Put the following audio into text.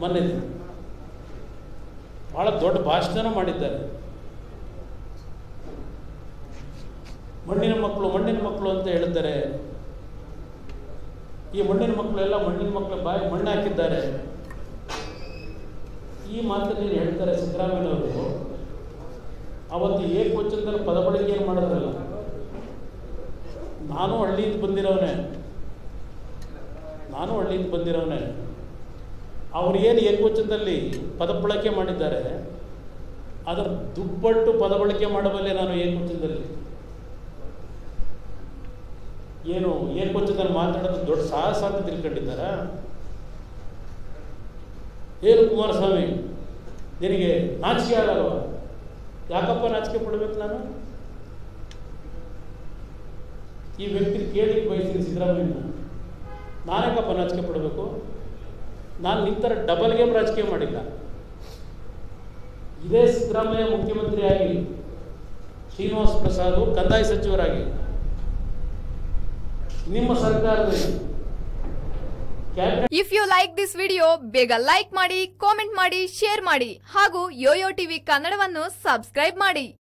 ಮೊನ್ನೆ ಭಾಳ ದೊಡ್ಡ ಭಾಷಣ ಮಾಡಿದ್ದಾರೆ ಮಣ್ಣಿನ ಮಕ್ಕಳು ಮಣ್ಣಿನ ಮಕ್ಕಳು ಅಂತ ಹೇಳಿದ್ದಾರೆ ಈ ಮಣ್ಣಿನ ಮಕ್ಕಳೆಲ್ಲ ಮಣ್ಣಿನ ಮಕ್ಕಳ ಬಾಯಿ ಮಣ್ಣು ಹಾಕಿದ್ದಾರೆ ಈ ಮಾತನ್ನು ಹೇಳ್ತಾರೆ ಸಿದ್ದರಾಮಯ್ಯನವರು ಅವತ್ತು ಏಕವಚನದಲ್ಲಿ ಪದ ಬಳಕೆಯನ್ನು ಮಾಡಿದ್ರಲ್ಲ ನಾನು ಹಳ್ಳಿಯಿಂದ ಬಂದಿರೋನೆ ನಾನು ಹಳ್ಳಿಯಿಂದ ಬಂದಿರೋನೆ ಅವ್ರು ಏನು ಏಕವಚನದಲ್ಲಿ ಪದ ಬಳಕೆ ಮಾಡಿದ್ದಾರೆ ಅದರ ದುಪ್ಪಟ್ಟು ಪದ ಬಳಕೆ ಮಾಡಬಲ್ಲೆ ನಾನು ಏಕವಚನದಲ್ಲಿ ಏನು ಏಕವಚನದಲ್ಲಿ ಮಾತಾಡೋದು ದೊಡ್ಡ ಸಾಹಸ ಅಂತ ತಿಳ್ಕೊಂಡಿದ್ದಾರ ಏನು ಕುಮಾರಸ್ವಾಮಿ ನಿನಗೆ ನಾಚಿಕೆ ಆಗಲ್ವ ಯಾಕಪ್ಪ ನಾಚಿಕೆ ಪಡ್ಬೇಕು ನಾನು ಈ ವ್ಯಕ್ತಿ ಕೇಳಿ ಬಯಸ್ತೀನಿ ಸಿದ್ದರಾಮಯ್ಯ ನಾನ್ಯಾಕಪ್ಪ ನಾಚಿಕೆ ಪಡಬೇಕು ನಾನು ನಿಂತರ ಡಬಲ್ ಗೇಮ್ ರಾಜಕೀಯ ಮಾಡಿಲ್ಲ ಇದೇ ಸಿದ್ದರಾಮಯ್ಯ ಮುಖ್ಯಮಂತ್ರಿಯಾಗಿ ಶ್ರೀನಿವಾಸ ಪ್ರಸಾದ್ ಕಂದಾಯ ಸಚಿವರಾಗಿ ನಿಮ್ಮ ಸರ್ಕಾರದಲ್ಲಿ cabinet if you like this video ಬೇಗ ಲೈಕ್ ಮಾಡಿ ಕಾಮೆಂಟ್ ಮಾಡಿ ಶೇರ್ ಮಾಡಿ ಹಾಗೂ ಯೋಯೋ ಟಿವಿ ಕನ್ನಡವನ್ನು ಸಬ್ಸ್ಕ್ರೈಬ್ ಮಾಡಿ